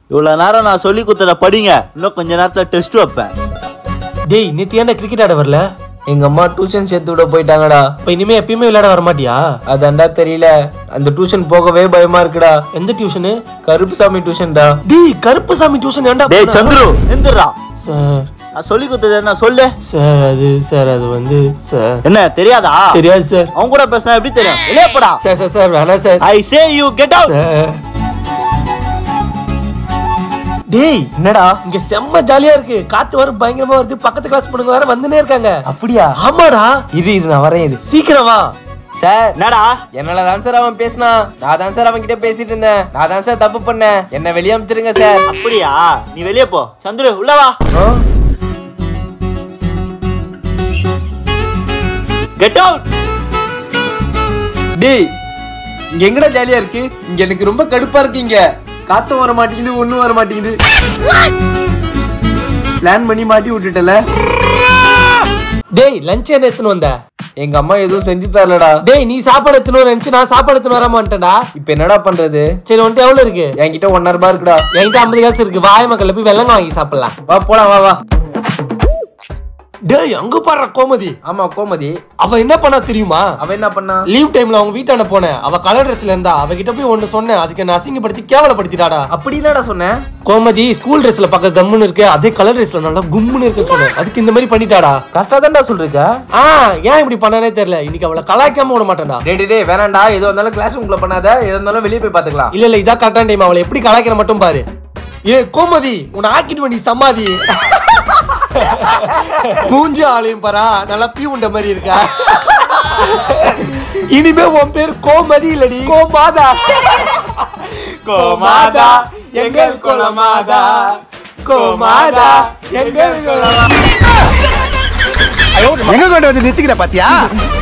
இவ்வளவு நேரம் நான் சொல்லி கொடுத்தத படிங்க இன்னும் கொஞ்ச நேரத்துல டெஸ்ட் வைப்பேன் டேய் நேத்து ஏன்டா கிரிக்கெட் ஆட வரல எங்க அம்மா டியூஷன் சேர்த்து விட போயிட்டாங்கடா இப்ப இனிமே எப்பயுமே விளையாட வர மாட்டியா அதான்டா தெரியல அந்த டியூஷன் போகவே பயமா இருக்குடா எந்த டியூஷனு கருப்புசாமி டியூஷன்டா டேய் கருப்புசாமி டியூஷன் ஏன்டா டேய் போன? சந்துரு எந்திரா சார் நான் சொல்லி கொடுத்தது என்ன சொல்லு சார் அது சார் அது வந்து சார் என்ன தெரியாதா தெரியாது சார் அவங்க கூட பேசினா எப்படி தெரியும் வெளியே போடா சார் சார் சார் வேணாம் sir I say you get out sir. டேய் என்னடா இங்க செம்ம ஜாலியா இருக்கு காத்து வர பயங்கரமா வருது பக்கத்து கிளாஸ் பொண்ணுங்க வேற வந்துனே இருக்காங்க அப்படியா ஆமாடா இரு இரு நான் வரேன் இரு சீக்கிரம் வா சார் என்னடா என்னால தான் சார் அவன் பேசினா நான் தான் சார் அவன் கிட்ட பேசிட்டு இருந்தேன் நான் தான் சார் தப்பு பண்ணேன் என்ன வெளியே அனுப்பிச்சிருங்க சார் அப்படியா நீ வெளியே போ சந்துரு உள்ள வா கெட் அவுட் டேய் இங்க எங்கடா ஜாலியா இருக்கு இங்க எனக்கு ரொம்ப கடுப்பா இருக்கு இங்க காத்தும் வர மாட்டேங்குது ஒண்ணும் வர மாட்டேங்குது பிளான் பண்ணி மாட்டி விட்டுட்டல டேய் லஞ்ச் என்ன எடுத்துன்னு வந்த எங்க அம்மா எதுவும் செஞ்சு தரலடா டேய் நீ சாப்பாடு எடுத்துன்னு வர நினைச்சு நான் சாப்பாடு எடுத்துன்னு வராம வந்துட்டேன்டா இப்ப என்னடா பண்றது சரி உன்ட்டு எவ்வளவு இருக்கு என்கிட்ட ஒன்னரை ரூபாய் இருக்குடா என்கிட்ட ஐம்பது காசு இருக்கு வாய மக்கள்ல போய் வெள்ளங்க வாங்கி சாப்பிடலாம் வா போலாம் வா வா டேய் அங்க பாடுற கோமதி ஆமா கோமதி அவ என்ன பண்ணா தெரியுமா அவ என்ன பண்ணா லீவ் டைம்ல அவங்க வீட்டாண்ட போனேன் அவ கலர் ட்ரெஸ்ல இருந்தா அவகிட்ட போய் ஒண்ணு சொன்னேன் அதுக்கு என்ன அசிங்கப்படுத்தி கேவலப்படுத்திட்டாடா அப்படி இல்லடா சொன்னேன் கோமதி ஸ்கூல் ட்ரெஸ்ல பக்க கம்முன்னு இருக்கு அதே கலர் ட்ரெஸ்ல நல்லா கும்முன்னு இருக்கு சொன்னேன் அதுக்கு இந்த மாதிரி பண்ணிட்டாடா கரெக்டா தான்டா சொல்லிருக்க ஆ ஏன் இப்படி பண்ணனே தெரியல இன்னைக்கு அவளை கலாய்க்காம விட மாட்டேன்டா டேய் டேய், டேய் வேணாம்டா எது வந்தாலும் கிளாஸ் ரூம்ல பண்ணாத எது இருந்தாலும் வெளியே போய் பாத்துக்கலாம் இல்ல இல்ல இதா கரெக்டான டைம் அவளை எப்படி கலாய்க்கிற மட்டும் பாரு ஏ கோமதி உன்னை ஆக்கிட்டு நீ சமாதி மூஞ்சி ஆளையும் பாரா நல்லா பீ உண்ட மாதிரி இருக்கா இனிமே உன் பேர் கோமதி இல்லடி கோமாதா கோமாதா எங்கள் குலமாதா கோமாதா எங்கள் குலமாதா எங்க கொண்டு வந்து நிறுத்திக்கிற பாத்தியா